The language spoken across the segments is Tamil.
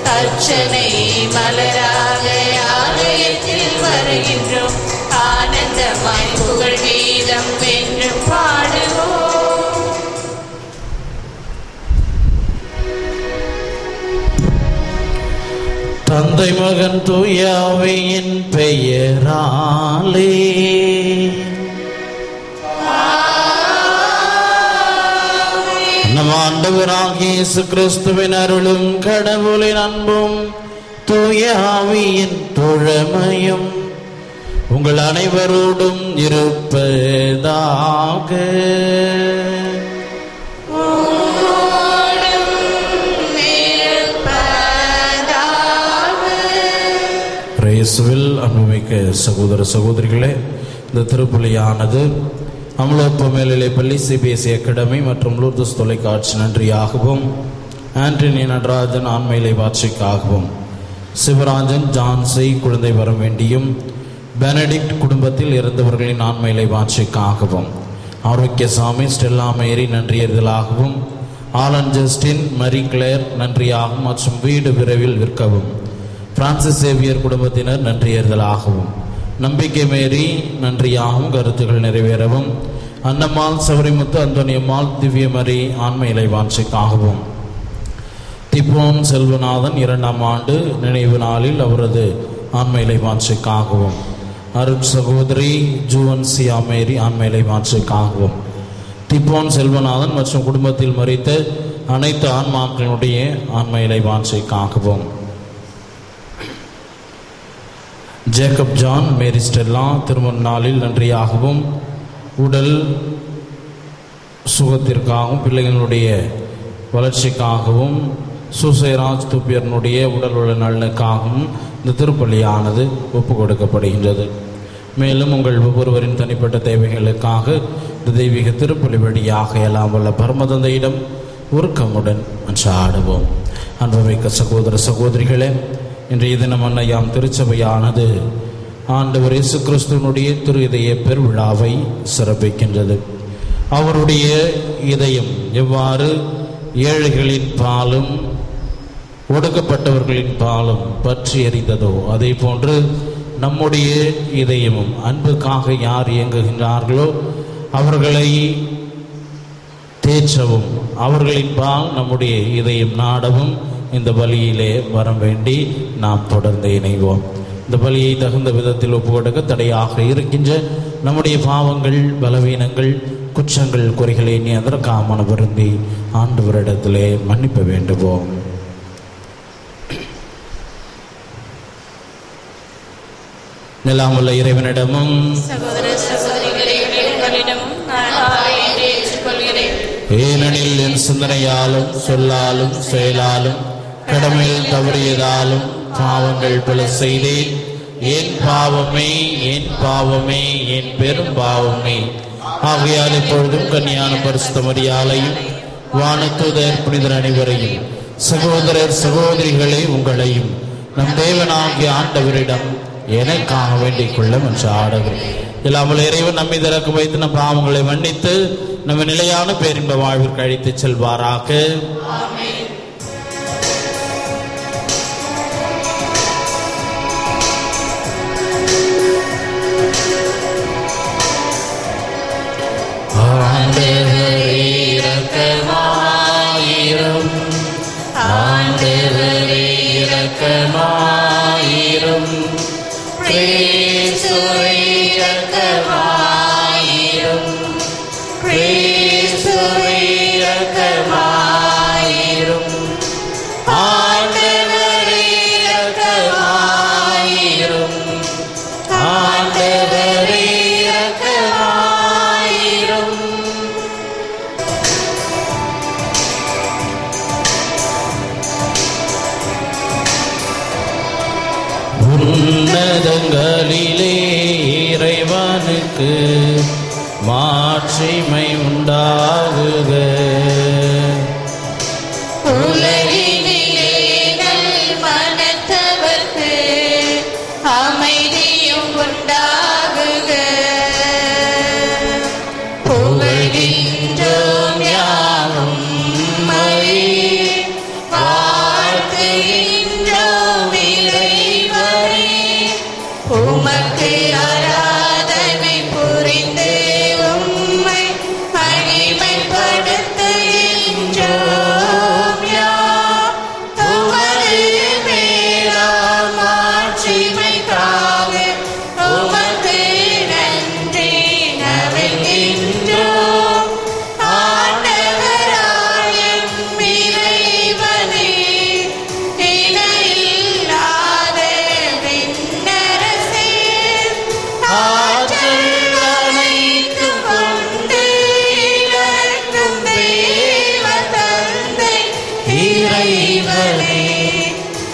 அர்ச்சனை மலராக ஆலயத்தில் வருகின்றோம் ஆனந்தமாய் புகழ் கீதம் என்று பாடுவோம் தந்தை மகன் தூயாவையின் பெயராலே நம் ஆண்டவராகிய இயேசு கிறிஸ்துவின் அருளும் கடவுளின் அன்பும் தூய ஆவியின் தோழமையும் உங்கள் அனைவரோடும் இருப்பதாக இயேசுவில் அன்புமிக்க சகோதர சகோதரிகளே இந்த திருப்பலியானது அமலோப்ப மேல்நிலை பள்ளி சிபிஎஸ்சி அகாடமி மற்றும் லூர்தஸ் தொலைக்காட்சி நன்றியாகவும் ஆண்டனி நடராஜன் ஆண்மையிலை வாட்சிக்காகவும் சிவராஜன் ஜான்சி குழந்தை வரம் வேண்டியும் பெனடிக்ட் குடும்பத்தில் இருந்தவர்களின் ஆண்மையிலை வாட்சிக்காகவும் ஆரோக்கியசாமி ஸ்டெல்லா மேரி நன்றியறிதலாகவும் ஆலன் ஜஸ்டின் மரி கிளேர் நன்றியாகவும் மற்றும் வீடு விரைவில் விற்கவும் பிரான்சிஸ் சேவியர் குடும்பத்தினர் நன்றியறிதலாகவும் நம்பிக்கை மேரி நன்றியாகவும் கருத்துக்கள் நிறைவேறவும் அன்னம்மாள் சபரிமுத்து அந்தோனியம்மாள் திவ்யமரி ஆன்ம இலை வாஞ்சிக்காகவும் திப்போன் செல்வநாதன் இரண்டாம் ஆண்டு நினைவு நாளில் அவரது ஆன்ம இலை வாஞ்சிக்காகவும் அருட் சகோதரி ஜூவன் சியா மேரி ஆன்ம இலை வாஞ்சிக்காகவும் திப்போன் செல்வநாதன் மற்றும் குடும்பத்தில் மறித்த அனைத்து ஆன்மாக்களுடைய ஆன்ம இலை வாஞ்சிக்காகவும் ஜேக்கப் ஜான் மேரி ஸ்டெல்லா திருமண நாளில் நன்றியாகவும் உடல் சுகத்திற்காகவும் பிள்ளைகளுடைய வளர்ச்சிக்காகவும் சுசேராஜ் துப்பியர்னுடைய உடல் உள்ள நலனுக்காகவும் இந்த திருப்பள்ளியானது ஒப்பு கொடுக்கப்படுகின்றது மேலும் உங்கள் ஒவ்வொருவரின் தனிப்பட்ட தேவைகளுக்காக இந்த தெய்வீக திருப்பலி வழியாக எல்லாம் வல்ல பரமதந்தையிடம் உருக்கமுடன் அன்றாடுவோம் அன்புமிக்க சகோதர சகோதரிகளே இன்றைய தினம் அன்னையாம் திருச்சபையானது ஆண்டவர் இயேசு கிறிஸ்துவனுடைய திரு இதய பெருவிழாவை சிறப்பிக்கின்றது அவருடைய இதயம் எவ்வாறு ஏழைகளின் பாலும் ஒடுக்கப்பட்டவர்களின் பாலும் பற்றி எறிந்ததோ அதே போன்று நம்முடைய இதயமும் அன்புக்காக யார் இயங்குகின்றார்களோ அவர்களை தேற்றவும் அவர்களின் பால் நம்முடைய இதயம் நாடவும் இந்த பலியிலே வரம் வேண்டி நாம் தொடர்ந்து இணைவோம் இந்த பலியை தகுந்த விதத்தில் ஒப்புக்கொடுக்க தடையாக இருக்கின்ற நம்முடைய பாவங்கள் பலவீனங்கள் குற்றங்கள் குறைகளை நீ அதற்காக மனவருந்தி ஆண்டவரிடத்திலே மன்னிப்பு வேண்டுவோம் நிலாமுள்ள இறைவனிடமும் சகோதர சகோதரிகளே உங்களிடமும் நான் தாய் என்று ஏற்றுக்கொள்கிறேன் ஏனெனில் என் சிந்தனையாலும் சொல்லாலும் செயலாலும் கடமையில் தவறியதாலும் பாவங்கள் பல செய்தேன் என் பாவமே என் பாவமே என் பெரும் பாவமே ஆகையால் இப்பொழுதும் கன்னியான பரிசுத்த மரியாதையும் வானத்துதர் புனிதர் அனைவரையும் சகோதரர் சகோதரிகளே உங்களையும் நம் தேவனாகிய ஆண்டவரிடம் எனக்காக வேண்டிக் கொள்ள என்று ஆடவர் இல்லாமல் இறைவன் நம்மை திறக்க வைத்து நம் பாவங்களை மன்னித்து நம்ம நிலையான பேரின்ப வாழ்விற்கு அழைத்துச் செல்வாராக ஆண்டவரே இரக்கமாயிரும் ஆண்டவரே இரக்கமாயிரும் கிறிஸ்துவே இரக்கமாயிரும் கிறிஸ்துவே இரக்கமாயிரும் ஆண்டவரே இரக்கமாயிரும் ஆண்டவரே இரக்கமாயிரும் உன்னதங்களிலே இறைவனுக்கு மாட்சிமை உண்டாகுக உலகினிலே நல் மனத்தவர்க்கு அமைதியும் உண்டாகுக புகழ்கின்றோம் யாவும் வாழ்த்துகின்றோம்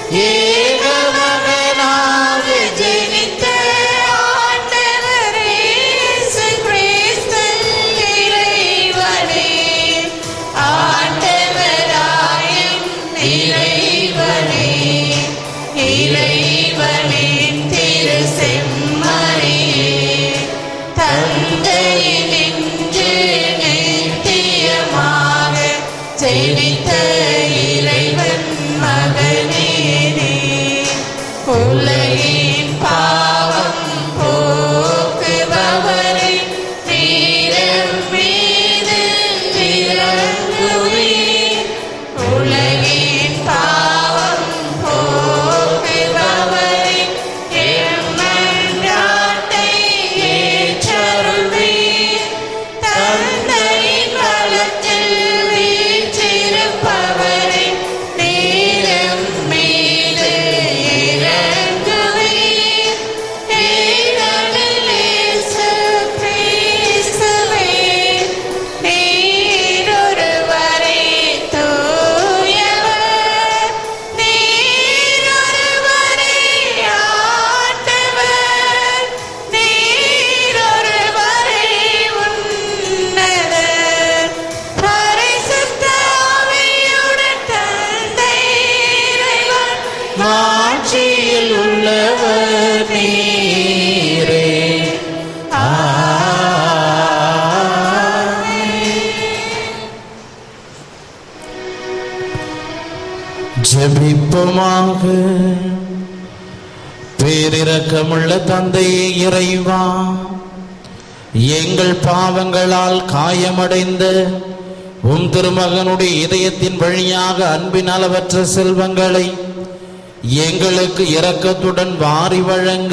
ஏக மகனாக ஜெனித்த ஆண்டவரே இயேசு கிறிஸ்து இறைவனே ஆண்டவராயும் இறைவனே இறைவனின் திரு செம்மறியே தந்தையினின்று நித்தியமாக ஜெனித்த இறைவன் மகனேனே உலகின் பாவம் போக்குபவரை நீரம் மீது இறங்குவீர் உலகின் பாவம் போக்குபவரை எம்மன்றாட்டை ஏற்றருள்வீர் தந்தையின் வலத்தில் வீற்றிருப்பவரை நீரம் மீது இறங்குவீர் ஏனெனிலேசு கிறிஸ்துவே நீரொருவரே தூயவர் நீரொருவரே ஆண்டவர் நீரொருவரே உன்னதர் பரிசுத்த ஆவியுடன் தந்தை இறைவன் ஆட்சியில் உள்ளவர் நீரே ஜபிப்பமாக பேரிரக்கமுள்ள தந்தையே இறைவா எங்கள் பாவங்களால் காயமடைந்த உம் திருமகனுடைய இதயத்தின் வழியாக அன்பின் அளவற்ற செல்வங்களை எங்களுக்கு இரக்கத்துடன் வாரி வழங்க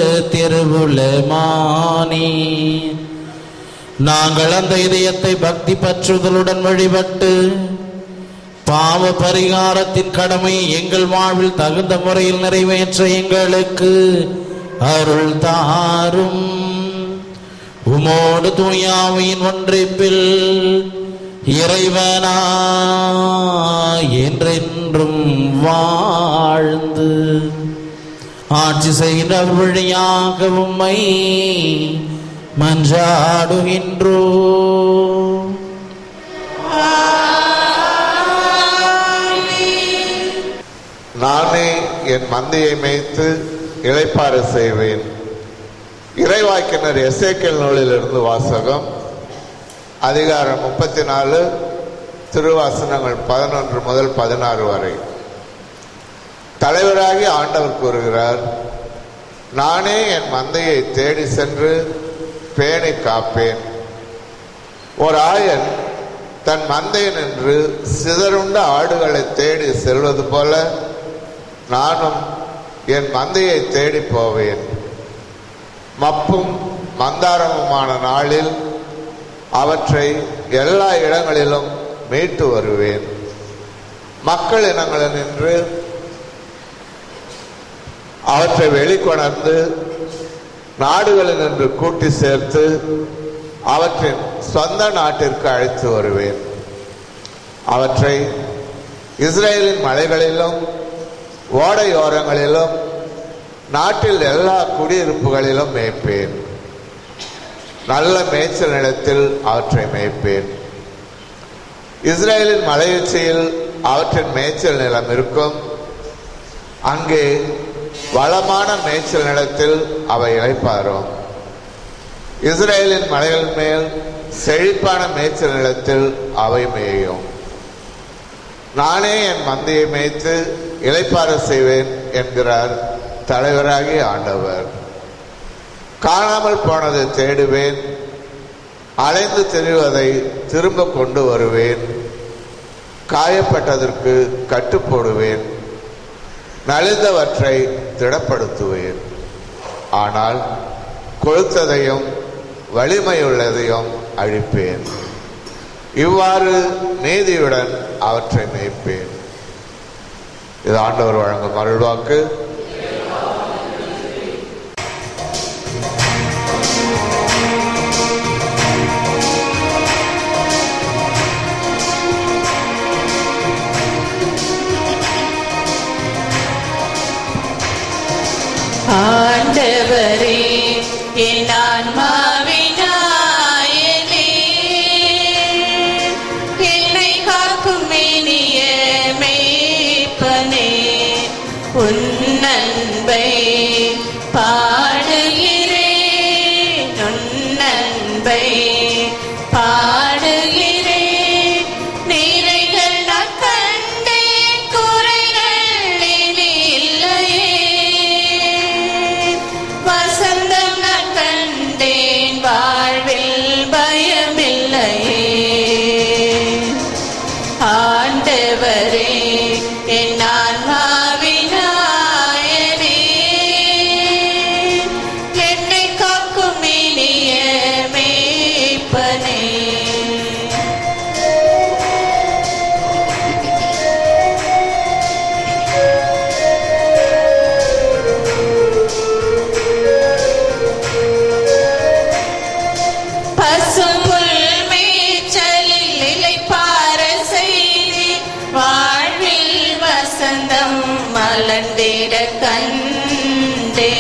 திருவுளமானி நாங்கள் அந்த இதயத்தை பக்தி பற்றுதலுடன் வழிபட்டு பாவ பரிகாரத்தின் கடமையை எங்கள் வாழ்வில் தகுந்த முறையில் நிறைவேற்ற எங்களுக்கு அருள் தாரும் உமோடு தூயாவின் ஒன்றிப்பில் இறைவனா என்றென்றும் வாழ்ந்து ஆட்சி செய்கிற வழியாக உம்மை மன்றாடுகின்றோ நானே என் மந்தையை மேய்த்து இளைப்பாற செய்வேன் இறைவாக்கினர் எசேக்கியல் நூலிலிருந்து வாசகம் அதிகாரம் முப்பத்தி நாலு திருவாசனங்கள் பதினொன்று முதல் பதினாறு வரை தலைவராகி ஆண்டவர் கூறுகிறார் நானே என் மந்தையை தேடி சென்று பேணி காப்பேன் ஒரு ஆயன் தன் மந்தை நின்று சிதறுண்ட ஆடுகளை தேடி செல்வது போல நானும் என் மந்தையை தேடி போவேன் மப்பும் மந்தாரமுமான நாளில் அவற்றை எல்லா இடங்களிலும் மீட்டு வருவேன் மக்கள் இனங்களில் நின்று அவற்றை வெளிக்கொணர்ந்து நாடுகளில் நின்று கூட்டி சேர்த்து அவற்றின் சொந்த நாட்டிற்கு அழைத்து வருவேன் அவற்றை இஸ்ரேலின் மலைகளிலும் ஓடையோரங்களிலும் நாட்டில் எல்லா குடியிருப்புகளிலும் மேய்ப்பேன் நல்ல மேய்ச்சல் நிலத்தில் அவற்றை மேய்ப்பேன் இஸ்ரேலின் மலையுச்சியில் அவற்றின் மேய்ச்சல் நிலம் இருக்கும் அங்கே வளமான மேய்ச்சல் நிலத்தில் அவை இளைப்பாரும் இஸ்ரேலின் மலைகள் மேல் செழிப்பான மேய்ச்சல் நிலத்தில் அவை மேயும் நானே என் மந்தையை மேய்த்து இளைப்பாற செய்வேன் என்கிறார் தலைவராகிய ஆண்டவர் காணாமல் போனதை தேடுவேன் அலைந்து திரிவதை திரும்ப கொண்டு வருவேன் காயப்பட்டதற்கு கட்டு போடுவேன் நலிந்தவற்றை திடப்படுத்துவேன் ஆனால் கொழுத்ததையும் வலிமையுள்ளதையும் அழிப்பேன் இவ்வாறு நீதியுடன் அவற்றை மேய்ப்பேன் இது ஆண்டவர் வழங்கும் அருள்வாக்கு ஆண்டவரே என் ஆன்மாவின் நாயனே என்னை காக்கும் இனிய மேய்ப்பனே உன் அன்பை பாடுகிறேன் உன் அன்பை பாடுகிறேன் நிறைகள் நான் கண்டேன் குறைகள் இனி இல்லையே வசந்தம் நான் கண்டேன் வாழ்வில் பயமில்லையே ஆண்டவரே என் ஆன்மாவினாயனே என்னை காக்கும் இனிய மேய்ப்பனே பசும்புல் மேய்ச்சலில் இளைப்பாற செய்தி வாழ்வில் வசந்தம் மலர்ந்திட கண்டே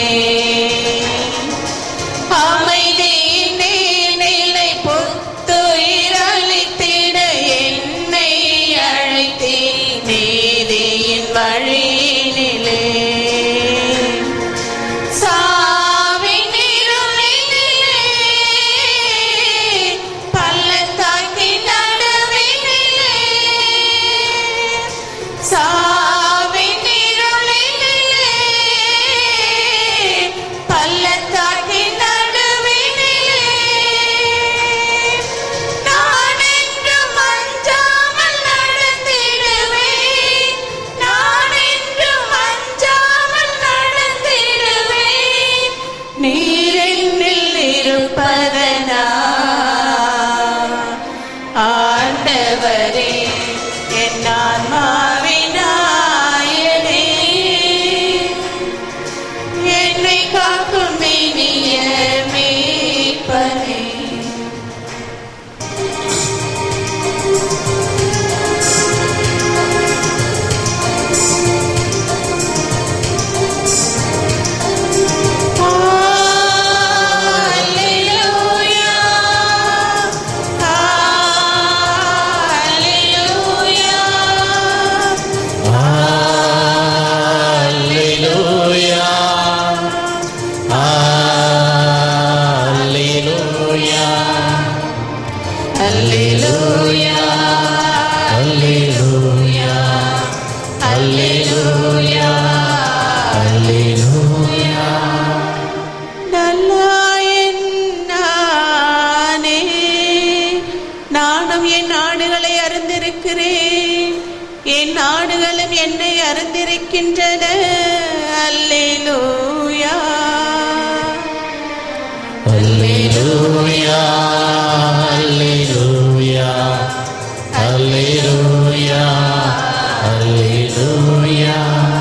அமைதியினே நிலை புத்துயிரளித்திட என்னை அழைத்தே நீதியின் வழியினிலே சாவின் இருளினிலே, பள்ளத்தாக்கின் நடுவினிலே, சாவின் இருளினிலே, பள்ளத்தாக்கின் நடுவினிலே, நான் என்றும் அஞ்சாமல் நடந்திடுவேன். நான் என்றும் அஞ்சாமல் நடந்திடுவேன். நீர் என்னில் இருப்பதனா ஆண்டவரே என் ஆன்மாவின் நாயனே என்னை காக்கும் இனிய மீட்பனே Hallelujah. Hallelujah. Alleluia. Alleluia. Hallelujah. Alleluia. Alleluia. Alleluia. நல்லாயன் நானே நானும் என் நாடுகளை அறிந்திருக்கிறேன் என் நாடுகளும் என்னை அறிந்திருக்கின்றன அல்லேலூயா Alleluia. Alleluia. Alleluia. Alleluia.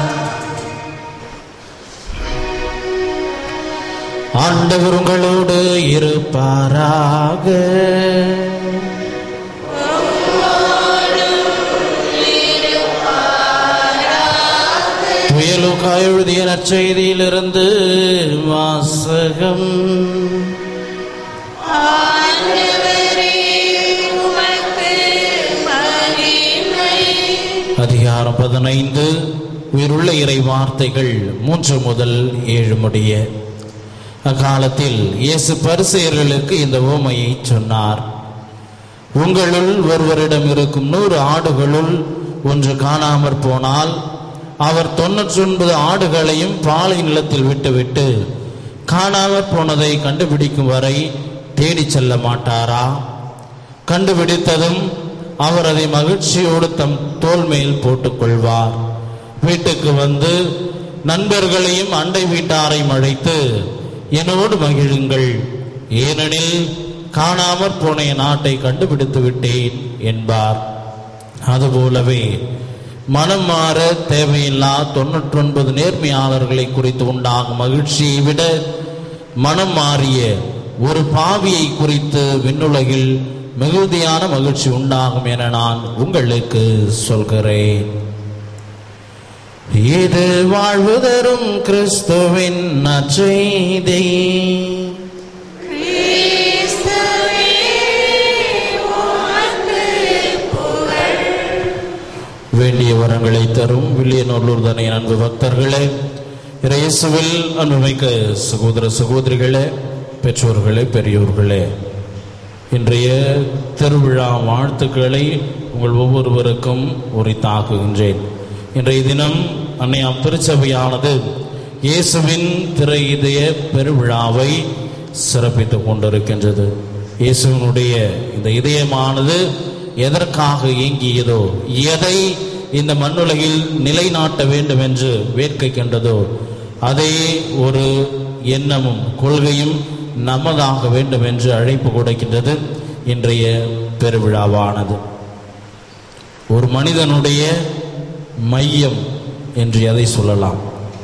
ஆண்டவர் உங்களோடு இருப்பாராக புயலுக்கா எழுதிய நற்செய்தியிலிருந்து வாசகம் ஆண்டவரே உமக்கு மகிமை அதிகாரம் பதினைந்து உயிருள்ள இறை வார்த்தைகள் மூன்று முதல் ஏழு முடிய அக்காலத்தில் இயேசு பரிசெயர்களுக்கு இந்த ஓமையை சொன்னார் உங்களுள் ஒருவரிடம் இருக்கும் நூறு ஆடுகளுள் ஒன்று காணாமற் போனால் அவர் தொன்னூற்றி ஒன்பது ஆடுகளையும் பாலை நிலத்தில் விட்டுவிட்டு காணாமற் போனதை கண்டுபிடிக்கும் வரை தேடிச் செல்ல மாட்டாரா கண்டுபிடித்ததும் அவர் அதை மகிழ்ச்சியோடு தம் தோள் மேல் போட்டுக்கொள்வார் வீட்டுக்கு வந்து நண்பர்களையும் அண்டை வீட்டாரையும் அழைத்து என்னோடு மகிழுங்கள் ஏனெனில் காணாமற் போன என் நாட்டை கண்டுபிடித்து விட்டேன் என்பார் அதுபோலவே மனம் மாற தேவையில்லா தொன்னூற்றொன்பது நேர்மையாளர்களை குறித்து உண்டாகும் மகிழ்ச்சியை விட மனம் மாறிய ஒரு பாவியை குறித்து விண்ணுலகில் மிகுதியான மகிழ்ச்சி உண்டாகும் என நான் உங்களுக்கு சொல்கிறேன் இது வாழ்வு தரும் கிறிஸ்துவின் நற்செய்தி வேண்டிய வரங்களை தரும் வில்லியனூர் தனை அன்பு பக்தர்களே இயேசுவில் அன்புமிக்க சகோதர சகோதரிகளே பெற்றோர்களே பெரியோர்களே இன்றைய திருவிழா வாழ்த்துக்களை உங்கள் ஒவ்வொருவருக்கும் உரித்தாக்குகின்றேன் இன்றைய தினம் அன்னையாம் திருச்சபையானது இயேசுவின் திரை இதய பெருவிழாவை சிறப்பித்துக் கொண்டிருக்கின்றது இயேசுவினுடைய இந்த இதயமானது எதற்காக இயங்கியதோ எதை இந்த மண்ணுலகில் நிலைநாட்ட வேண்டும் என்று வேட்கை கண்டதோ அதே ஒரு எண்ணமும் கொள்கையும் நமதாக வேண்டும் என்று அழைப்பு கொடுக்கின்றது இன்றைய பெருவிழாவானது ஒரு மனிதனுடைய மையம் என்று எதை சொல்லலாம்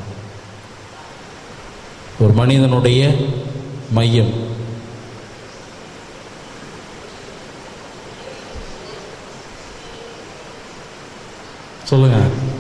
ஒரு மனிதனுடைய மையம் சொல்லுங்க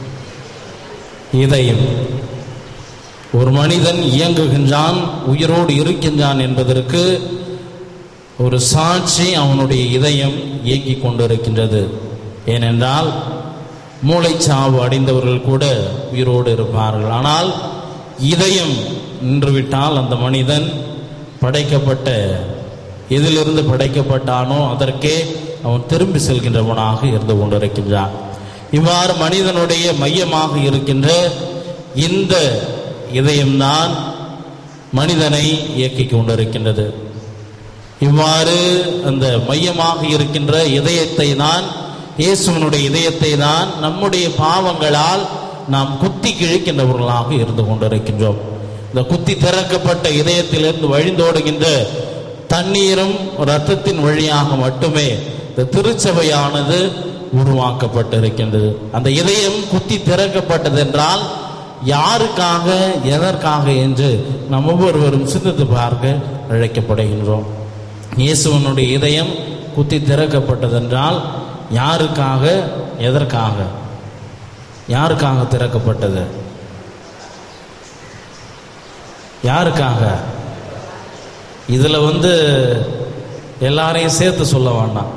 இதயம் ஒரு மனிதன் இயங்குகின்றான் உயிரோடு இருக்கின்றான் என்பதற்கு ஒரு சாட்சி அவனுடைய இதயம் இயங்கிக் கொண்டிருக்கின்றது ஏனென்றால் மூளைச்சாவு அடைந்தவர்கள் கூட உயிரோடு இருப்பார்கள் ஆனால் இதயம் நின்றுவிட்டால் அந்த மனிதன் படைக்கப்பட்ட எதிலிருந்து படைக்கப்பட்டானோ அதற்கே அவன் திரும்பி செல்கின்றவனாக இருந்து கொண்டிருக்கின்றான் இவ்வாறு மனிதனுடைய மையமாக இருக்கின்ற இந்த இதயம்தான் மனிதனை இயக்கிக் கொண்டிருக்கின்றது இவ்வாறு அந்த மையமாக இருக்கின்ற இதயத்தை தான் இயேசுவனுடைய இதயத்தை தான் நம்முடைய பாவங்களால் நாம் குத்தி கிழிக்கின்றவர்களாக இருந்து கொண்டிருக்கின்றோம் இந்த குத்தி திறக்கப்பட்ட இதயத்திலிருந்து வழிந்தோடுகின்ற தண்ணீரும் இரத்தத்தின் வழியாக மட்டுமே இந்த திருச்சபையானது உருவாக்கப்பட்டிருக்கின்றது அந்த இதயம் குத்தி திறக்கப்பட்டது என்றால் யாருக்காக எதற்காக என்று நாம் ஒவ்வொருவரும் சிந்தித்து பார்க்க அழைக்கப்படுகின்றோம் இயேசுவனுடைய இதயம் குத்தி திறக்கப்பட்டதென்றால் யாருக்காக எதற்காக யாருக்காக திறக்கப்பட்டது யாருக்காக இதுல வந்து எல்லாரையும் சேர்த்து சொல்ல வேண்டாம்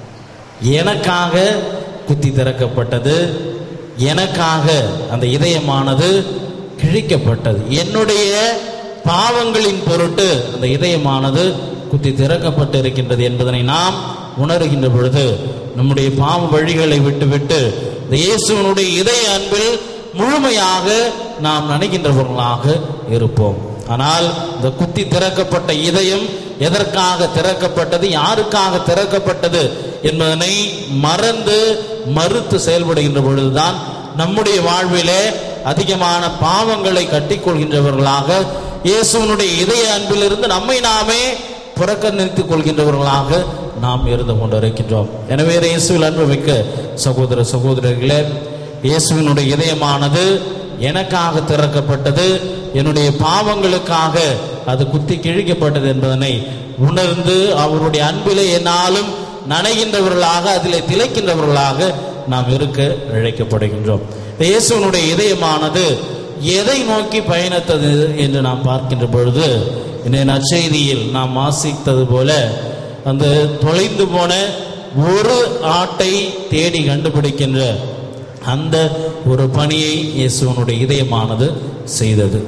எனக்காக குத்தி திறக்கப்பட்டது எனக்காக அந்த இதயமானது கிழிக்கப்பட்டது என்னுடைய பாவங்களின் பொருட்டு அந்த இதயமானது குத்தி திறக்கப்பட்டு இருக்கின்றது என்பதனை நாம் உணர்கின்ற பொழுது நம்முடைய பாவ வழிகளை விட்டுவிட்டு இந்த இயேசுவனுடைய இதய அன்பில் முழுமையாக நாம் நினைக்கின்றவர்களாக இருப்போம் ஆனால் இந்த குத்தி திறக்கப்பட்ட இதயம் எதற்காக திறக்கப்பட்டது யாருக்காக திறக்கப்பட்டது என்பதனை மறந்து மறுத்து செயல்படுகின்ற பொழுதுதான் நம்முடைய வாழ்விலே அதிகமான பாவங்களை கட்டிக்கொள்கின்றவர்களாக இயேசுவனுடைய இதய அன்பிலிருந்து நம்மை நாமே புறக்கணித்துக் கொள்கின்றவர்களாக நாம் இருந்து கொண்டிருக்கின்றோம் எனவே இயேசுவில் அன்பு மிக்க சகோதர சகோதரர்களே இயேசுவினுடைய இதயமானது எனக்காக திறக்கப்பட்டது என்னுடைய பாவங்களுக்காக அது குத்தி கிழிக்கப்பட்டது என்பதனை உணர்ந்து அவருடைய அன்பிலே என்னாலும் நனைகின்றவர்களாக அதிலே திளைக்கின்றவர்களாக நாம் இருக்க அழைக்கப்படுகின்றோம் இயேசுவனுடைய இதயமானது எதை நோக்கி பயணித்தது என்று நாம் பார்க்கின்ற பொழுது இந்த நற்செய்தியில் நாம் வாசித்தது போல அந்த தொலைந்து போன ஒரு ஆட்டை தேடி கண்டுபிடிக்கின்ற அந்த ஒரு பணியை இயேசுவனுடைய இதயமானது செய்தது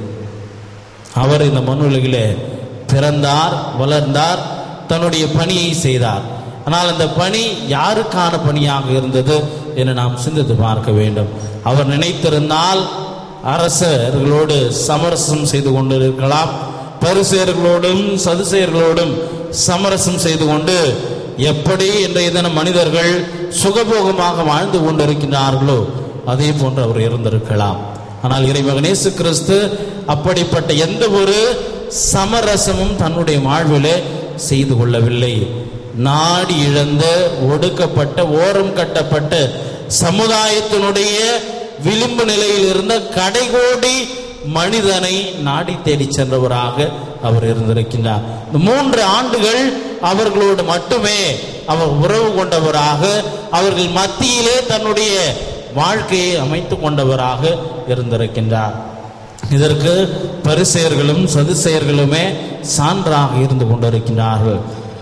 அவர் இந்த மண்ணுலகிலே பிறந்தார் வளர்ந்தார் தன்னுடைய பணியை செய்தார் ஆனால் அந்த பணி யாருக்கான பணியாக இருந்தது என்று நாம் சிந்தித்து பார்க்க வேண்டும் அவர் நினைத்திருந்தால் அரசர்களோடு சமரசம் செய்து கொண்டிருக்கலாம் பரிசெயர்களோடும் சதுசெயர்களோடும் சமரசம் செய்து கொண்டு எப்படி இன்றைய தினம் மனிதர்கள் சுகபோகமாக வாழ்ந்து கொண்டிருக்கின்றார்களோ அதே போன்று அவர் இருந்திருக்கலாம் ஆனால் இறைமகன் இயேசு கிறிஸ்து அப்படிப்பட்ட எந்த ஒரு சமரசமும் தன்னுடைய வாழ்விலே செய்து கொள்ளவில்லை நாடி இழந்த ஒடுக்கப்பட்ட ஓரம் கட்டப்பட்ட சமுதாயத்தினுடைய விளிம்பு நிலையில் இருந்த கடைகோடி மனிதனை நாடி தேடி சென்றவராக அவர் இருந்திருக்கின்றார் இந்த மூன்று ஆண்டுகள் அவர்களோடு மட்டுமே அவர் உறவு கொண்டவராக அவர்கள் மத்தியிலே தன்னுடைய வாழ்க்கையை அமைத்து கொண்டவராக இருந்திருக்கின்றார் இதற்கு பரிசெயர்களும் சதுசெயர்களுமே சான்றாக இருந்து கொண்டிருக்கின்றார்கள்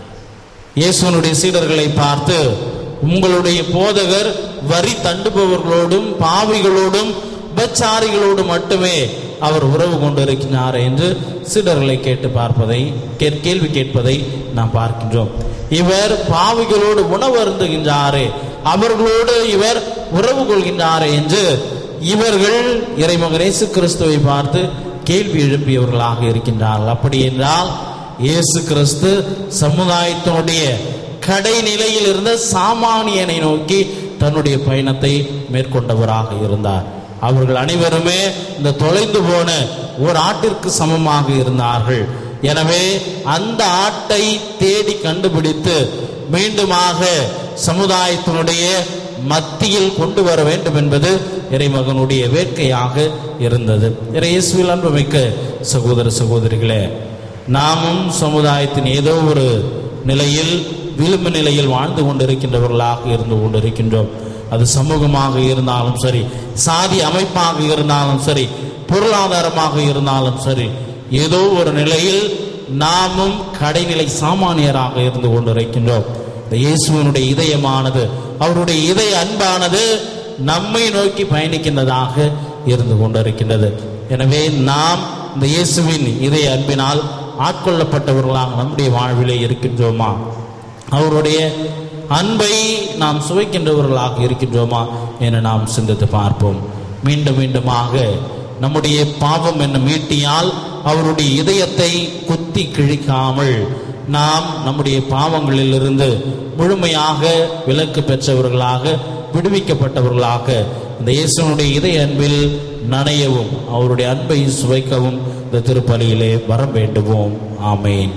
இயேசுவனுடைய சீடர்களை பார்த்து உங்களுடைய போதகர் வரி தண்டுபவர்களோடும் பாவிகளோடும் உபச்சாரிகளோடு மட்டுமே அவர் உறவு கொண்டிருக்கிறார் என்று சீடர்களை கேட்டு பார்ப்பதை கே- கேள்வி கேட்பதை நாம் பார்க்கின்றோம் இவர் பாவிகளோடு உணவு அருந்துகின்றாரே அவர்களோடு இவர் உறவு கொள்கின்றாரே என்று இவர்கள் இறைமகன் இயேசு கிறிஸ்துவை பார்த்து கேள்வி எழுப்பியவர்களாக இருக்கின்றார்கள் அப்படி என்றால் இயேசு கிறிஸ்து சமுதாயத்தினுடைய கடைநிலையில் இருந்த சாமானியனை நோக்கி தன்னுடைய பயணத்தை மேற்கொண்டவராக இருந்தார் அவர்கள் அனைவருமே இந்த தொலைந்து போன ஒரு ஆட்டிற்கு சமமாக இருந்தார்கள் எனவே அந்த ஆட்டை தேடி கண்டுபிடித்து மீண்டுமாக சமுதாயத்தினுடைய மத்தியில் கொண்டு வர வேண்டும் என்பது இறைமகனுடைய வேட்கையாக இருந்தது இறையேசுவில் அன்புமிக்க சகோதர சகோதரிகளே நாமும் சமுதாயத்தின் ஏதோ ஒரு நிலையில் விளிம்பு நிலையில் வாழ்ந்து கொண்டிருக்கின்றவர்களாக இருந்து கொண்டிருக்கின்றோம் அது சமூகமாக இருந்தாலும் சரி சாதி அமைப்பாக இருந்தாலும் சரி பொருளாதாரமாக இருந்தாலும் சரி ஏதோ ஒரு நிலையில் நாமும் கடைநிலை சாமானியராக இருந்து கொண்டிருக்கின்றோம் இந்த இயேசுவனுடைய இதயமானது அவருடைய இதய அன்பானது நம்மை நோக்கி பயணிக்கின்றதாக இருந்து கொண்டிருக்கின்றது எனவே நாம் இந்த இயேசுவின் இதய அன்பினால் ஆட்கொள்ளப்பட்டவர்களாக நம்முடைய வாழ்விலே இருக்கின்றோமா அவருடைய அன்பை நாம் சுவைக்கின்றவர்களாக இருக்கின்றோமா என நாம் சிந்தித்து பார்ப்போம் மீண்டும் மீண்டுமாக நம்முடைய பாவம் என்னும் ஈட்டியால் அவருடைய இதயத்தை குத்தி கிழிக்காமல் நாம் நம்முடைய பாவங்களிலிருந்து முழுமையாக விலக்கு பெற்றவர்களாக விடுவிக்கப்பட்டவர்களாக இந்த இயேசுனுடைய இதய அன்பில் நனையவும் அவருடைய அன்பை சுவைக்கவும் இந்த திருப்பலியிலே வர வேண்டுவோம் ஆமேன்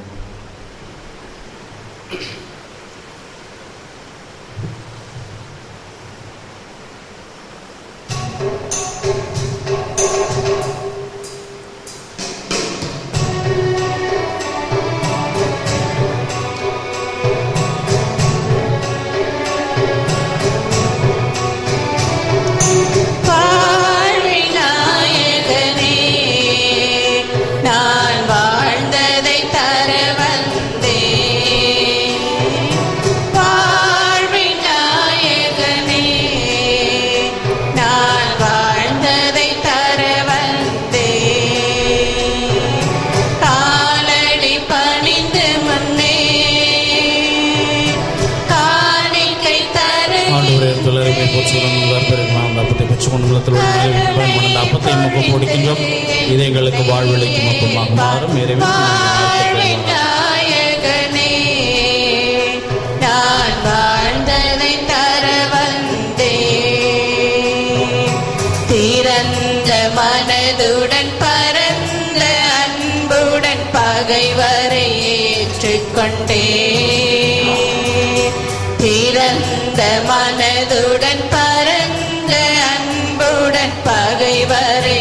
வாழ்விநாயகனே, நான் வாழ்ந்ததை தர வந்தேன். வாழ்விநாயகனே, நான் வாழ்ந்ததை தர வந்தேன். காலடி பணிந்து முன்னே காணிக்கை ஆண்டவரே தருகிறேன். துளரிமை போச்சுடன் பெருமாள் அந்த அப்பத்தை பெற்றுக்கொண்டு உள்ளத்தில் உள்ள நிலையில் பயன்படும் அந்த அப்பத்தை முக போடுகின்றோம் இது எங்களுக்கு வாழ்வழிக்கும் அப்பமாக மாறும் இறைவன் வாழ்விநாயகனே, நான் வாழ்ந்ததை தர வந்தேன். திறந்த மனதுடன் பரந்த அன்புடன் பகைவரை ஏற்றுக்கொண்டேன் திறந்த மனதுடன் பரந்த அன்புடன் பகைவரை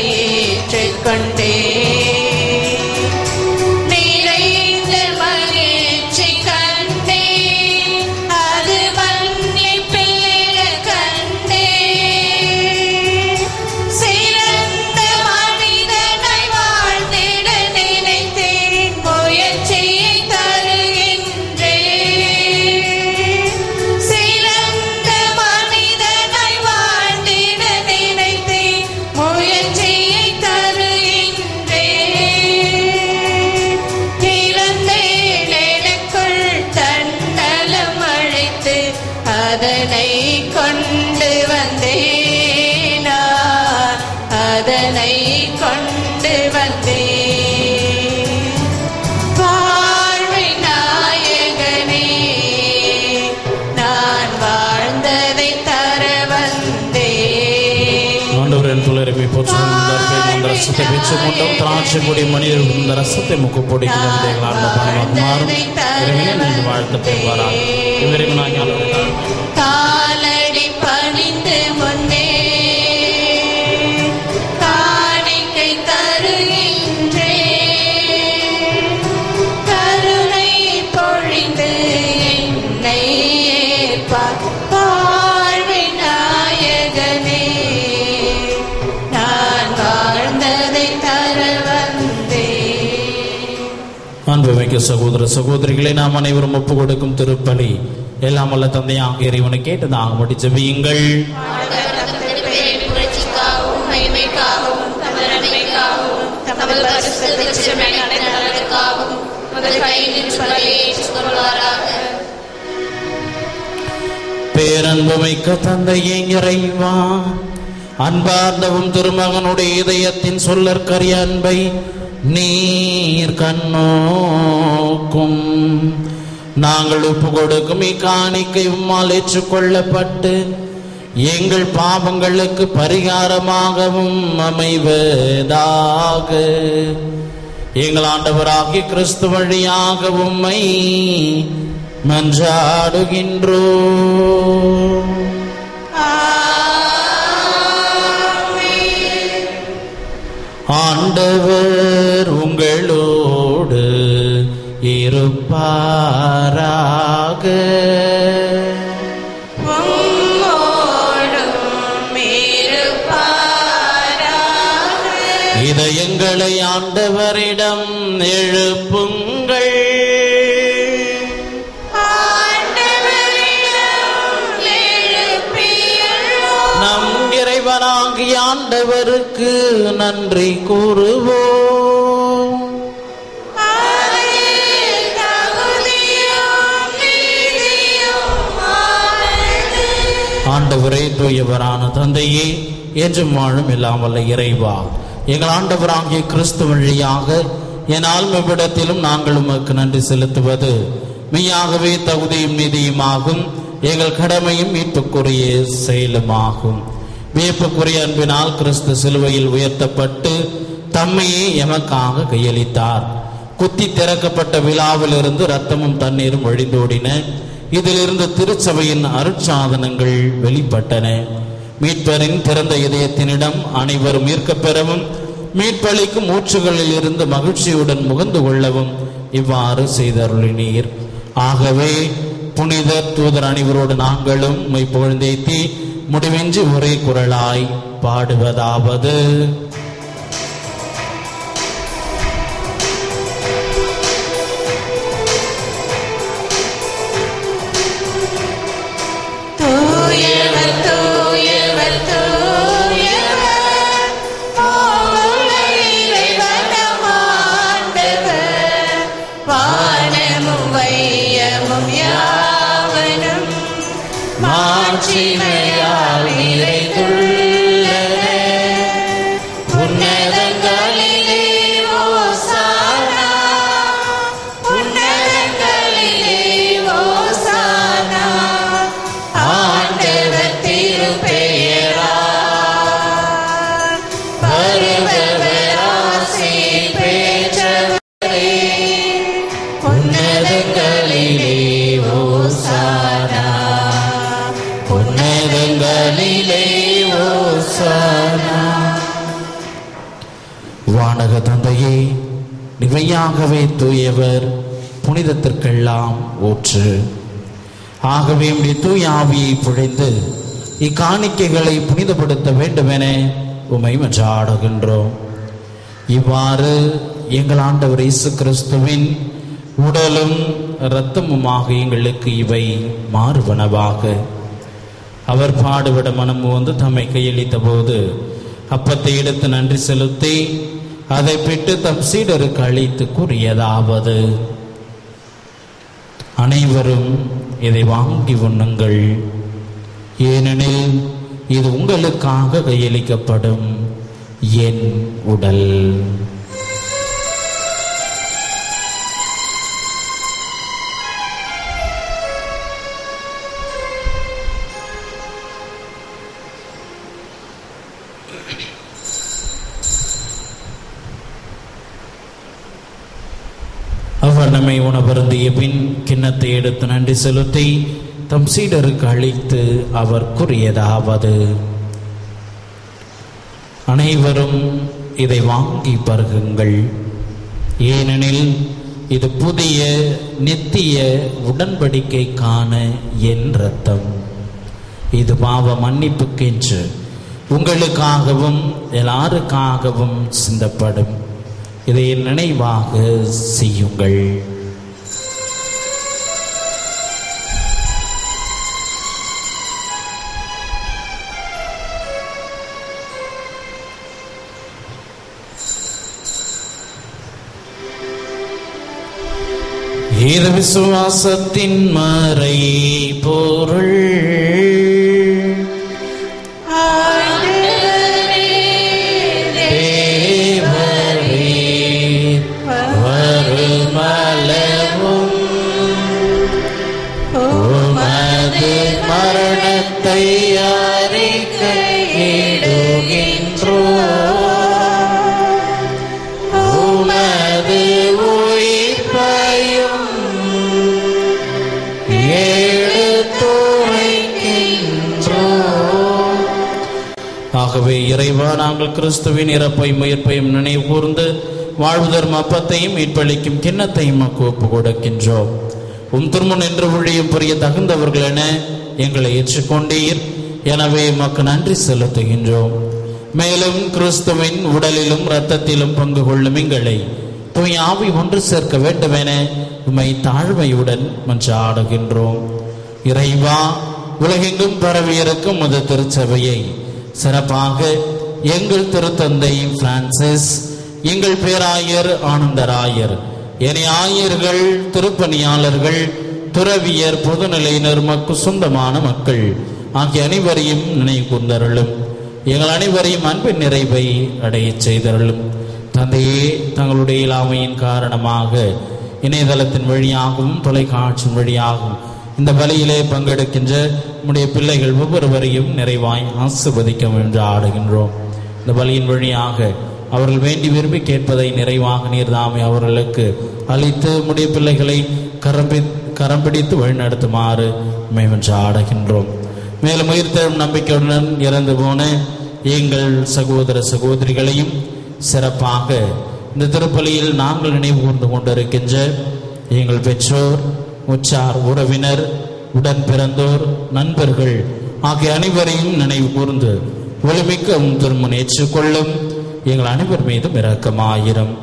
ஏற்றுக்கொண்டேன் நிறைந்த மகிழ்ச்சி கண்டேன் அது மன்னிப்பில் கண்டேன் சிறந்த மனிதனாய் வாழ்ந்திட நினைத்தேன் முயற்சியை தருகின்றேன் சிறந்த மனிதனாய் வாழ்ந்திட நினைத்தேன் முயற்சியை தருகின்றேன் இழந்தேன் எனக்குள் தன்னலம் அழைத்து அதனை கொண்டு வந்தேன் நான். அதனை கொண்டு வந்தேன் வாழ்வின் நாயகனே நான் வாழ்ந்ததை தர வந்தேன் ஆண்டவரே துளரிமை போச்சுடன் இந்த ரசத்தை பெற்றுக்கொண்டோம் திராட்சை கொடி மனிதர் இந்த ரசத்தை முக போடுகின்றோம் எங்களால் பணமாக மாறும் இறைவனே நீங்கள் வாழ்த்த பெறுவாராக இவரைவனாகி ஆண்டவரே காலடி பணிந்து முன்னே காணிக்கை தருகின்றேன் கருணை பொழிந்து என்னை ஏற்பார் வாழ்வின் நாயகனே அன்புமிக்க சகோதர சகோதரிகளை நாம் அனைவரும் ஒப்பு கொடுக்கும் திருப்பலி எல்லாம் வல்ல தந்தையாக இறைவனை கேட்டதாக முடி ஜெபியுங்கள் புரட்சிக்காகவும் மகிமைக்காகவும் தமது நன்மைக்காகவும் தமது பரிசுத்த திருச்சபை நலனுக்காகவும் முதல் கையில் சொல்லியை ஏற்றுக்கொள்வாராக பேரன்புமிக்க தந்தையே இறைவா அன்பார்ந்தவும் திருமகனுடைய இதயத்தின் சொல்லற்கரிய அன்பை நீர் கண்ணோக்கும் நாங்கள் ஒப்பு கொடுக்கும் இக்காணிக்கை உம்மால் ஏற்றுக்கொள்ளப்பட்டு எங்கள் பாவங்களுக்கு பரிகாரமாகவும் அமைவதாக எங்கள் ஆண்டவராகிய கிறிஸ்து வழியாக உம்மை மன்றாடுகின்றோ ஆண்டவர் உங்களோடு இருப்பாராக இதயங்களை ஆண்டவரிடம் எழுப்புங்கள் நம் இறைவனாகிய ஆண்டவருக்கு நன்றி கூறுவோம் ஆண்டவரே தூயவரான தந்தையே என்றும் வாழும் எல்லாம் வல்ல இறைவா எங்கள் ஆண்டவராகிய கிறிஸ்து வழியாக என் ஆழ்மவிடத்திலும் நாங்கள் உமக்கு நன்றி செலுத்துவது மெய்யாகவே தகுதியும் நீதியுமாகும் எங்கள் கடமையும் மீட்புக்குரிய செயலுமாகும் வியப்புக்குரிய அன்பினால் கிறிஸ்து சிலுவையில் உயர்த்தப்பட்டு தம்மையே எமக்காக கையளித்தார் குத்தி திறக்கப்பட்ட விழாவிலிருந்து ரத்தமும் தண்ணீரும் வழிந்தோடின இதிலிருந்து திருச்சபையின் அருட்சாதனங்கள் வெளிப்பட்டன மீட்பரின் திறந்த இதயத்தினிடம் அனைவரும் ஈர்க்கப் பெறவும் மீட்பளிக்கும் ஊற்றுகளில் இருந்து மகிழ்ச்சியுடன் முகந்து கொள்ளவும் இவ்வாறு செய்தருளினீர் ஆகவே புனிதர் தூதர் அனைவரோடு நாங்களும் மை புகழ்ந்தேத்தி முடிவின்றி ஒரே குரலாய் பாடுவதாவது தூயவர் தூயவர் தூயவர் ஓவர் இறைவனம் ஆண்டவர் வானமும் வையமும் யாவனும் மாட்சிமையால் நிறைந்துள்ளன உன்னதங்களிலே ஓசானா உன்னதங்களிலே ஓசானா ஆண்டவர் திருப்பெயரால் வருபவர் ஆசி பெற்றவரே உன்னதங்களிலே ஓசானா உன்னதங்களிலே ஓசானா வானக தந்தையே நிவையாகவே தூயவர் புனிதத்திற்கெல்லாம் ஊற்று ஆகவே உம்முடைய தூய ஆவியை பொழிந்து இக்காணிக்கைகளை புனிதப்படுத்த வேண்டுமென உமை மன்றாடுகின்றோம் இவ்வாறு எங்கள் ஆண்டவர் இயேசு கிறிஸ்துவின் உடலும் இரத்தமுமாக எங்களுக்கு இவை மாறுவனவாக அவர் பாடுபட மனம் வந்து தம்மை கையளித்த போது அப்பத்தை எடுத்து நன்றி செலுத்தி அதை பெற்று தம் சீடருக்கு அளித்து கூறியதாவது அனைவரும் இதை வாங்கி உண்ணுங்கள் ஏனெனில் இது உங்களுக்காக கையளிக்கப்படும் என் உடல் அவர் நம்மை உணவருந்திய பின் கிண்ணத்தை எடுத்து நன்றி செலுத்தி தம் சீடருக்கு அளித்து அவர் கூறியதாவது அனைவரும் இதை வாங்கி பருகுங்கள் ஏனெனில் இது புதிய நித்திய உடன்படிக்கைக்கான என் ரத்தம் இது பாவ மன்னிப்புக்கென்று உங்களுக்காகவும் எல்லாருக்காகவும் சிந்தப்படும் இதை நினைவாக செய்யுங்கள் இது விசுவாசத்தின் மறை பொருள் தேவரே வருமளவும் உமது மரணத்தை அறிக்கையிடுகின்றோ உமது உயிர்ப்பையும் எடுத்துரைக்கின்றோம் ஆகவே இறைவா நாங்கள் கிறிஸ்துவின் இறப்பையும் உயிர்ப்பையும் நினைவு கூர்ந்து வாழ்வு தரும் அப்பத்தையும் மீட்பளிக்கும் கிண்ணத்தையும் மக்கு ஒப்பு கொடுக்கின்றோம் உம் திருமுன் என்று ஊழியம் புரிய தகுந்தவர்கள் என எங்களை ஏற்றுக்கொண்டீர் எனவே மக்கு நன்றி செலுத்துகின்றோம் மேலும் கிறிஸ்துவின் உடலிலும் இரத்தத்திலும் பங்கு கொள்ளும் எங்களை தூய் ஆவி ஒன்று சேர்க்க வேண்டுமென உம்மை தாழ்மையுடன் மன்றாடுகின்றோம் இறைவா உலகெங்கும் பரவியிருக்கும் முத திருச்சபையை சிறப்பாக எங்கள் திருத்தந்தை பிரான்சிஸ் எங்கள் பேராயர் ஆனந்தராயர் என ஆயர்கள் திருப்பணியாளர்கள் துறவியர் பொதுநிலையினர் மக்கு சொந்தமான மக்கள் ஆகிய அனைவரையும் நினைவு கூர்ந்தருளும் எங்கள் அனைவரையும் அன்பின் நிறைவை அடையச் செய்தருளும் தந்தையே தங்களுடைய இயலாமையின் காரணமாக இணையதளத்தின் வழியாகவும் தொலைக்காட்சியின் வழியாகவும் இந்த பலியிலே பங்கெடுக்கின்ற நம்முடைய பிள்ளைகள் ஒவ்வொருவரையும் நிறைவாய் ஆசிர்வதிக்க என்று ஆடுகின்றோம் இந்த பலியின் வழியாக அவர்கள் வேண்டி விரும்பி கேட்பதை நிறைவாக நீர் தாமே அவர்களுக்கு அளித்து நம்முடைய பிள்ளைகளை கரம்பி கரம் பிடித்து வழிநடத்துமாறு மேவென்று ஆடுகின்றோம் மேலும் உயிர்த்தெழும் நம்பிக்கையுடன் இறந்து போன எங்கள் சகோதர சகோதரிகளையும் சிறப்பாக இந்த திருப்பலியில் நாங்கள் நினைவு கூர்ந்து கொண்டிருக்கின்ற எங்கள் பெற்றோர் உற்றார் உறவினர் உடன் பிறந்தோர் நண்பர்கள் ஆகிய அனைவரையும் நினைவு கூர்ந்து ஒளிமிக்க உம் திருமணம் ஏற்றுக்கொள்ளும் எங்கள் அனைவர் மீதும் இரக்கமாயிரம்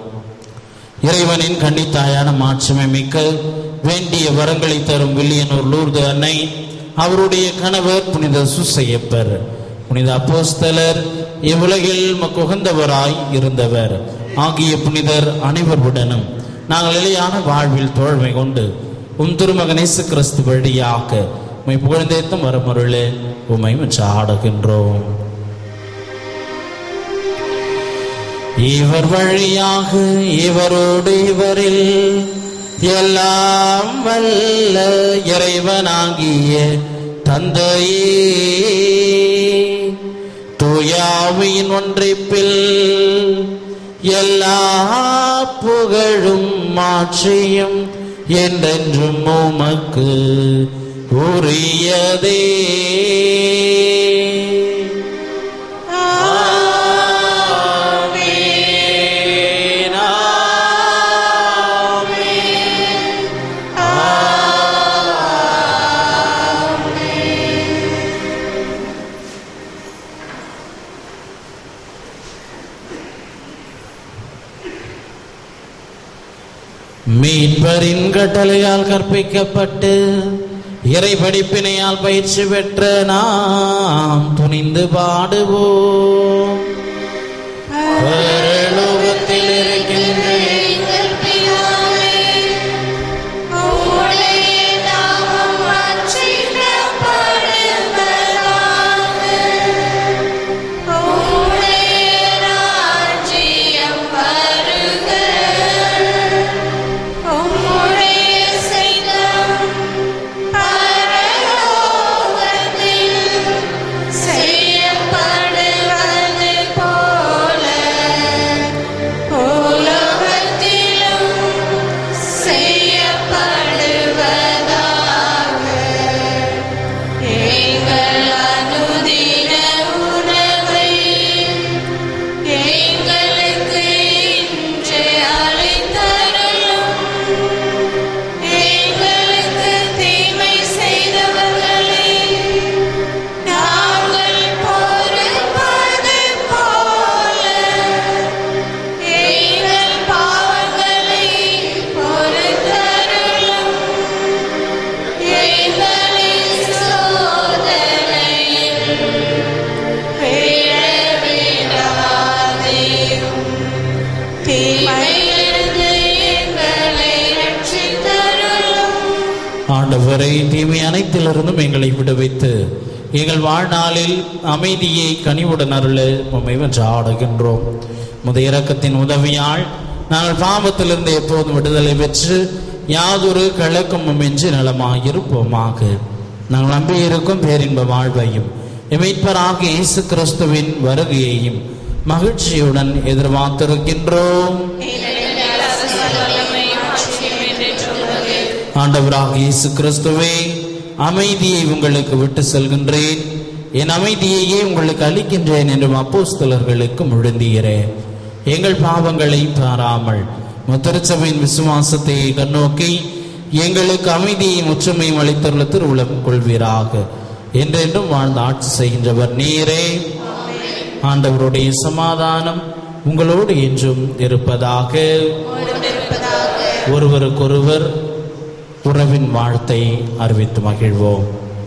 இறைவனின் கன்னித்தாயான மாட்சிமை மிக்க வேண்டிய வரங்களை தரும் வில்லியனூர் லூர்து அன்னை அவருடைய கணவர் புனித சுசையப்பர் புனித அப்போஸ்தலர் இவ்வுலகில் மக்குகந்தவராய் இருந்தவர் ஆகிய புனிதர் அனைவருடனும் நாங்கள் நிலையான வாழ்வில் தோழ்மை கொண்டு உம் திருமகன் இயேசு கிறிஸ்து வழியாக உம்மை புகழ்ந்தேத்தும் வரமருளே உம்மை மற்ற ஆடுகின்றோம் இவர் வழியாக இவரோடு இவரில் எல்லாம் வல்ல இறைவனாகிய தந்தையே தூயாவியின் ஒன்றிப்பில் எல்லா புகழும் மாற்றியும் என்றென்றும் உமக்கு உரியதே ஆமென், ஆமென், மீட்பரின் கட்டளையால் கற்பிக்கப்பட்டு இறை படிப்பினையால் பயிற்சி பெற்ற நாம் துணிந்து பாடுவோம் பரலோகத்தில் இருக்கின்ற எங்கள் பிதாவே, உம்முடைய நாமம் மாற்றிடப்படுவதாக. உம்முடைய ராஜ்யம் வருக. உம்முடைய சித்தம் பரலோகத்தில் செய்யப்படுவது ஆண்டவரை தீமை அனைத்திலிருந்தும் எங்களை விடுவித்து எங்கள் வாழ்நாளில் அமைதியை கனிவுடன் அருள உம்மை வென்று ஆடுகின்றோம் முத இரக்கத்தின் உதவியால் நாங்கள் பாவத்திலிருந்து எப்போதும் விடுதலை பெற்று யாதொரு கலக்கமும் இன்றி நலமாயிருப்போமாக நாங்கள் நம்பியிருக்கும் பேரின்ப வாழ்வையும் எமைப்பராக இயேசு கிறிஸ்துவின் வருகையையும் மகிழ்ச்சியுடன் எதிர்பார்த்திருக்கின்றோம் ஆண்டவராக இயேசு கிறிஸ்துவே அமைதியை உங்களுக்கு விட்டு செல்கின்றேன் என் அமைதியையே உங்களுக்கு அளிக்கின்றேன் என்றும் அப்போஸ்தலர்களுக்கு முழுந்தீரேன் எங்கள் பாவங்களை பாராமல் முத்திருச்சபையின் விசுவாசத்தை கண்ணோக்கி எங்களுக்கு அமைதியையும் ஒற்றுமையும் அளித்துள்ள திருவுளம் கொள்வீராக என்றென்றும் வாழ்ந்து ஆட்சி செய்கின்றவர் நீரே ஆண்டவருடைய சமாதானம் உங்களோடு என்றும் இருப்பதாக ஒருவருக்கொருவர் உறவின் வாழ்த்தை அறிவித்து மகிழ்வோம்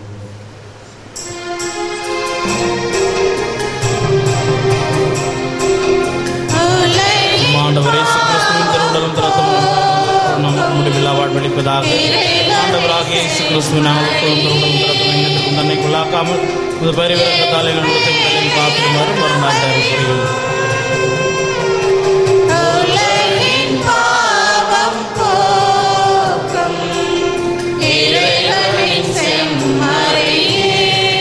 ஆண்டவர் இயேசு கிறிஸ்துவின் திருவுடலும் திறத்தும் நமக்கு முடிவில்லா வாழ்வளிப்பதாக ஆண்டவராக இயேசு கிறிஸ்துவின் நாமத்துக்கும் திருவுடலும் திறத்தும் எண்ணத்திற்கும் தன்னை கொள்ளாக்காமல் இது பரிவரங்கத்தால் எங்கள் உள்ளத்தை உடலில் காத்திருமாறு மறுநாள் புரியும் உலகின் பாவம் போக்கும் இறைவனின் செம்மறியே,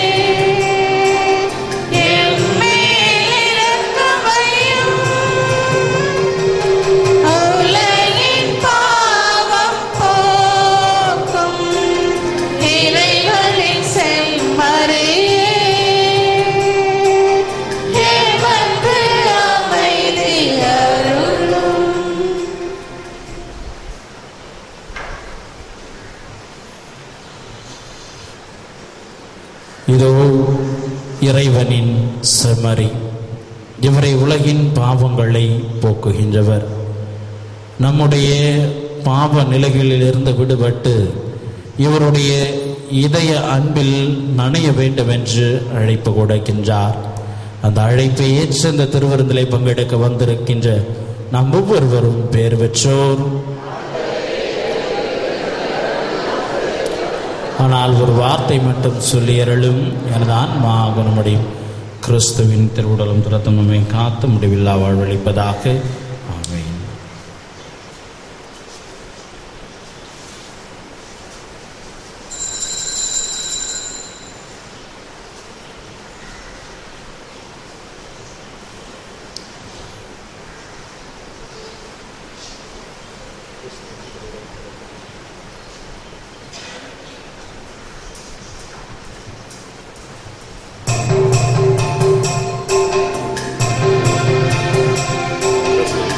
எம்மேல் இரக்கமையும். உலகின் பாவம் போக்கும் இறைவனின் செம்மறியே, எமக்கு அமைதி அருளும் இதோ இறைவனின் செம்மறி இவரை உலகின் பாவங்களை போக்குகின்றவர் நம்முடைய பாவ நிலைகளிலிருந்து விடுபட்டு இவருடைய இதய அன்பில் நனைய வேண்டும் என்று அழைப்பு கொடுக்கின்றார் அந்த அழைப்பை ஏற்று இந்த திருவிருந்திலை பங்கெடுக்க வந்திருக்கின்ற நாம் ஒவ்வொருவரும் பேர் பெற்றோர் ஆனால் ஒரு வார்த்தை மட்டும் சொல்லி அருளும் எனது ஆன்மா குணமடையும் கிறிஸ்துவின் திருவுடலும் துரத்தும் நம்மை காத்து முடிவில்லா வாழ்வழிப்பதாக ஆமென் ஆ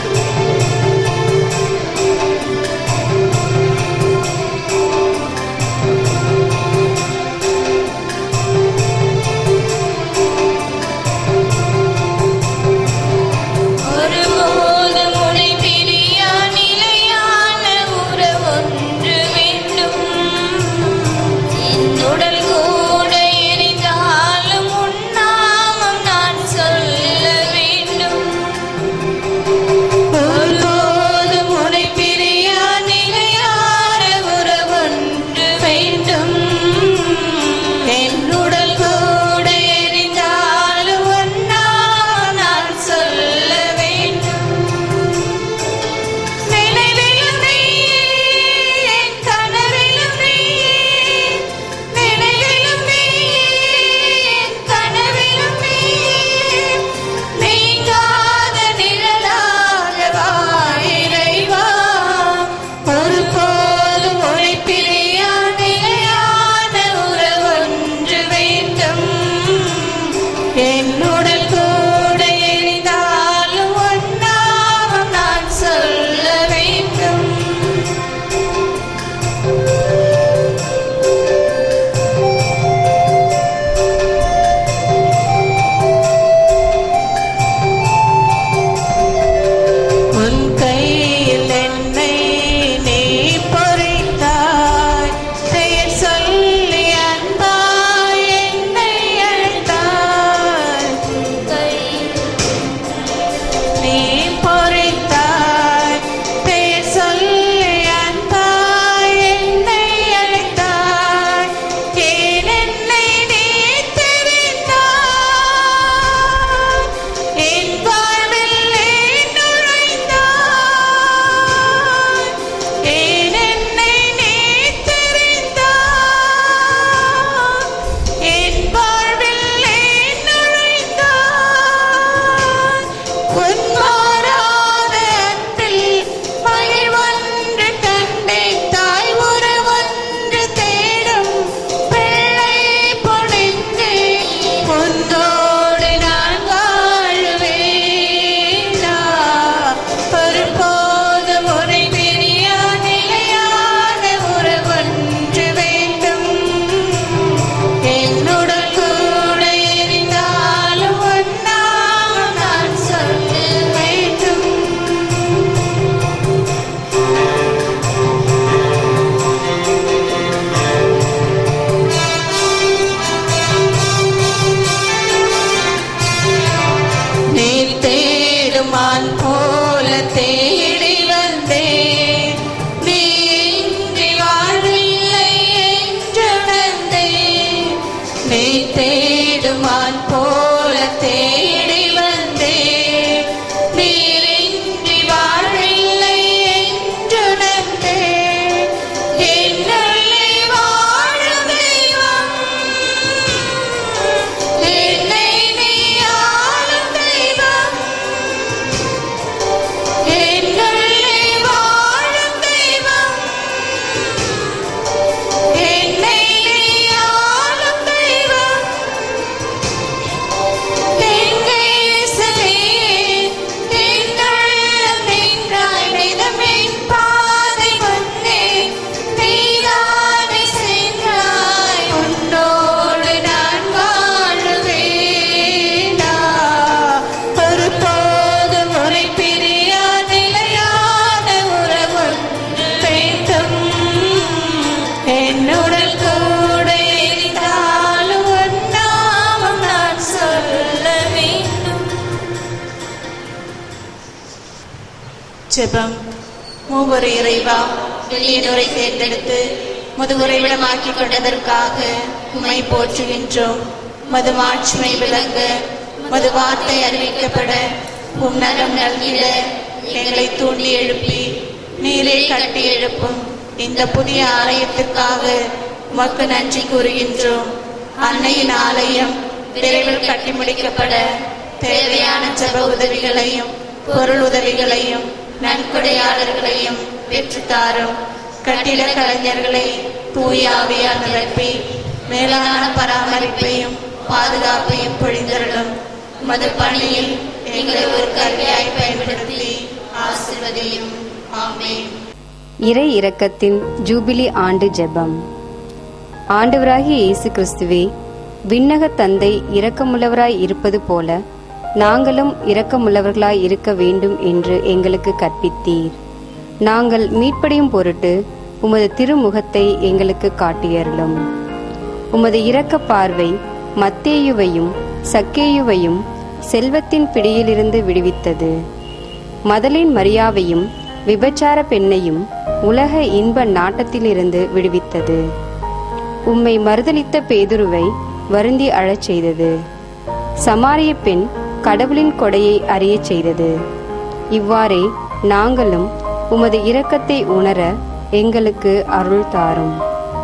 ஜெபம் மூவரு இறைவா வெளியினுரை தேர்ந்தெடுத்து மது உறைவிடமாக்கி கொண்டதற்காக உம்மை போற்றுகின்றோம் மது மாட்சிமை விளங்க மது வார்த்தை அறிவிக்கப்பட உம் நலம் நல்கிட எங்களை தூண்டி எழுப்பி நீரே கட்டி எழுப்பும் இந்த புதிய ஆலயத்துக்காக உமக்கு நன்றி கூறுகின்றோம் அன்னையின் ஆலயம் விரைவில் கட்டி முடிக்கப்பட தேவையான ஜெப உதவிகளையும் பொருள் உதவிகளையும் நன்கொடையாளர்களையும் பெற்றுத்தாரும் கட்டிட கலைஞர்களை தூயாவியால் நிரப்பி மேலான பராமரிப்பையும் பாதுகாப்பையும் பொழிந்தருளும் மது பணியில் எங்களை ஒரு கருவியாய் பயன்படுத்தி ஆசிர்வதியும் ஆமென் இறை இரக்கத்தின் ஜூபிலி ஆண்டு ஜெபம் ஆண்டவராகிய இயேசு கிறிஸ்துவே விண்ணக தந்தை இரக்கமுள்ளவராய் இருப்பது போல நாங்களும் இரக்கமுள்ளவர்களாய் இருக்க வேண்டும் என்று எங்களுக்கு கற்பித்தீர் நாங்கள் மீட்படையும் பொருட்டு உமது திருமுகத்தை எங்களுக்கு காட்டியருளும் உமது இரக்க பார்வை மத்தேயுவையும் சக்கேயுவையும் செல்வத்தின் பிடியிலிருந்து விடுவித்தது மதலின் மரியாவையும் விபச்சார பெண்ணையும் உலக இன்ப நாட்டத்திலிருந்து விடுவித்தது உம்மை மறுதலித்த பேதுருவை வருந்தி அழச் செய்தது சமாரிய பெண் கடவுளின் கொடையை அறியச் செய்தது இவ்வாறே நாங்களும் உமது இரக்கத்தை உணர எங்களுக்கு அருள் தாரும்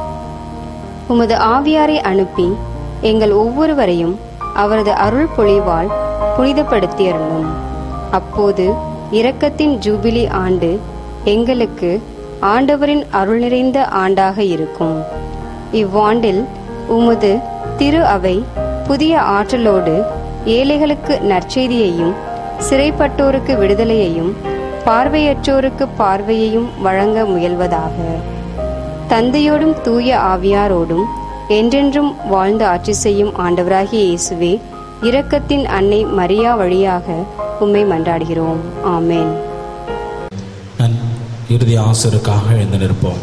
உமது ஆவியாரை அனுப்பி எங்கள் ஒவ்வொருவரையும் அவரது அருள் பொழிவால் புனிதப்படுத்தியருளும் அப்போது இரக்கத்தின் ஜூபிலி ஆண்டு எங்களுக்கு ஆண்டவரின் அருள் நிறைந்த ஆண்டாக இருக்கும் இவ்வாண்டில் உமது திரு அவை புதிய ஆற்றலோடு ஏழைகளுக்கு நற்செய்தியையும் சிறைப்பட்டோருக்கு விடுதலையையும் பார்வையற்றோருக்கு பார்வையையும் வழங்க முயல்வதாக தந்தையோடும் தூய ஆவியாரோடும் என்றென்றும் வாழ்ந்து ஆட்சி செய்யும் ஆண்டவராகிய இயேசுவே இரக்கத்தின் அன்னை மரியா வழியாக உம்மை மன்றாடுகிறோம் ஆமேன் நான் இறுதி ஆசருக்காக எழுந்து நிற்போம்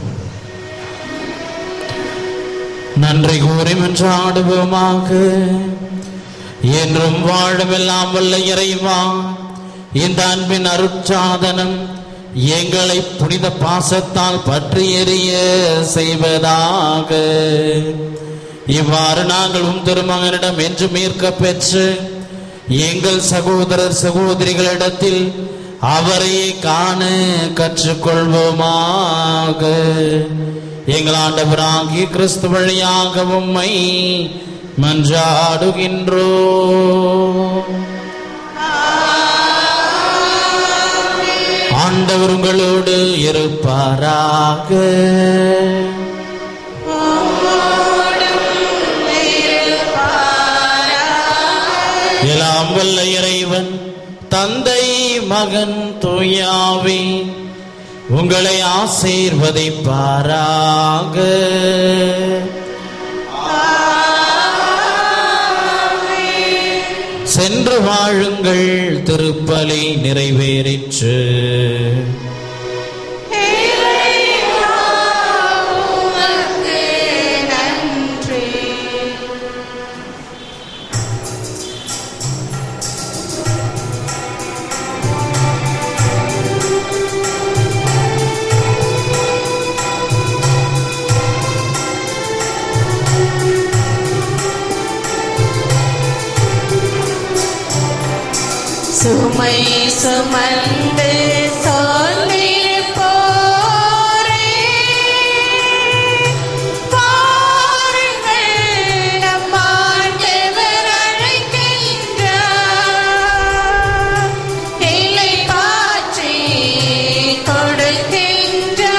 நன்றி கூறி மன்றாடுவோமாக என்றும் வாழுமெல்லாம் வல்ல இறைவா இந்த அன்பின் அருட்சாதனம் எங்களை புனித பாசத்தால் பற்றி எறிய செய்வதாக இவ்வாறு நாங்கள் உம் திருமகனிடம் என்று மீட்க பெற்று எங்கள் சகோதரர் சகோதரிகளிடத்தில் அவரையே காண கற்றுக்கொள்வோமாக எங்கள் ஆண்டவராகிய கிறிஸ்து வழியாக உம்மை மன்றாடுகின்றோ ஆண்டவர் உங்களோடு இருப்பாராக எல்லாம் வல்ல இறைவன் தந்தை மகன் தூயாவி உங்களை ஆசீர்வதிப்பாராக சென்று வாழுங்கள் திருப்பலி நிறைவேறிற்று சுமை சுமந்து சோர்ந்திருப்போரே, பாருங்கள் நம் ஆண்டவர் அழைக்கின்றார். இளைப்பாற்றி கொடுக்கின்றார்.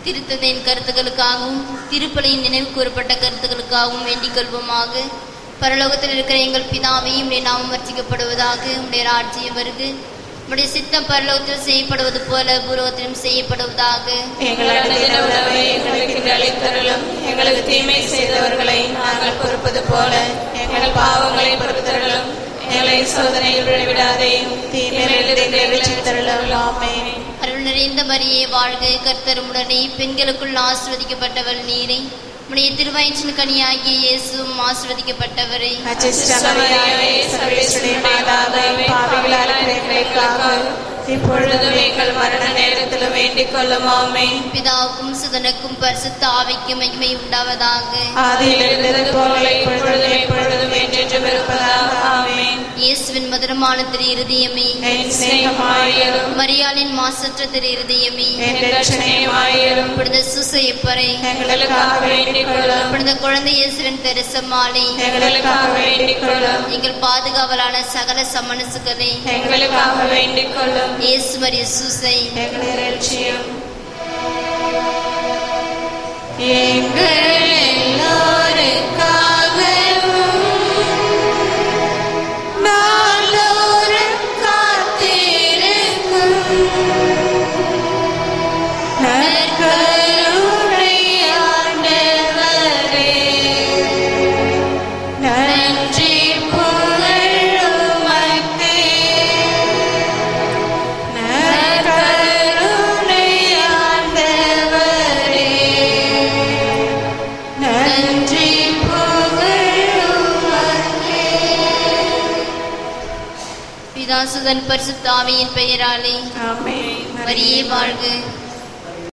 திருத்ததையின் கருத்துக்களுக்காகவும் திருப்பலியின் நினைவு கூறப்பட்ட கருத்துக்களுக்காகவும் வேண்டிக் கொள்வோமாக பரலோகத்தில் இருக்கிற எங்கள் பிதாவையும் உடைய நாமம் வர்ச்சிக்கப்படுவதாக உடைய ராஜ்யம் வருது உடைய சித்தம் பரலோகத்தில் செய்யப்படுவது போல பூலோகத்திலும் செய்யப்படுவதாக எங்கள் அனுதின உணவை எங்களுக்கு இன்று அளித்தருளும் எங்களுக்கு தீமை செய்தவர்களை நாங்கள் பொறுப்பது போல எங்கள் பாவங்களை பொறுத்தருளும் எங்களை சோதனையில் விழவிடாதேயும் தீமையிலிருந்து ரட்சித்தருளும் ஆமென் அருள் நிறைந்த மரியே வாழ்க கர்த்தருமுடனே பெண்களுக்குள் ஆசிர்வதிக்கப்பட்டவள் நீரே உடைய திருவயிற்றின் கனியாகிய இயேசுவும் ஆசிர்வதிக்கப்பட்டவரே அச்சிஷ்டமரியாயே சர்வேஸ்வரி மாதாவே பாவிகளால் எங்களுக்காக இப்பொழுதும் எங்கள் மரண நேரத்திலும் வேண்டிக் கொள்ளும் ஆமென் பிதாவுக்கும் சுதனுக்கும் பரிசுத்த ஆவிக்கும் மகிமை உண்டாவதாக ஆதியில் இருந்தது போல இப்பொழுதும் எப்பொழுதும் என்றென்றும் இருப்பதாக ஆமென் இயேசுவின் மதுரமான திரு இருதயமே என் சிநேகமாயிரும் மரியாளின் மாசற்ற திரு இருதயமே என் ரட்சணையுமாயிரும் புனித சுசையப்பரை எங்களுக்காக வேண்டிக் கொள்ளும் புனித குழந்தை இயேசுவின் தெரசம்மாளே எங்களுக்காக வேண்டிக் கொள்ளும் எங்கள் பாதுகாவலான சகல சமனசுகளே எங்களுக்காக வேண்டிக் கொள்ளும் இயேசு மரிய சூசை எங்களை ரட்சியும் எங்கள் எல்லோருக்காகவும் நாளோறும் காத்திருக்கும் நற்கருணை ஆண்டவரே, நன்றி புகழுமக்கே நற்கருணை ஆண்டவரே, நன்றி புகழுமக்கே. பிதாசுதன் பரிசுத்த ஆவியின் பெயராலே ஆமென். மரியே வாழ்க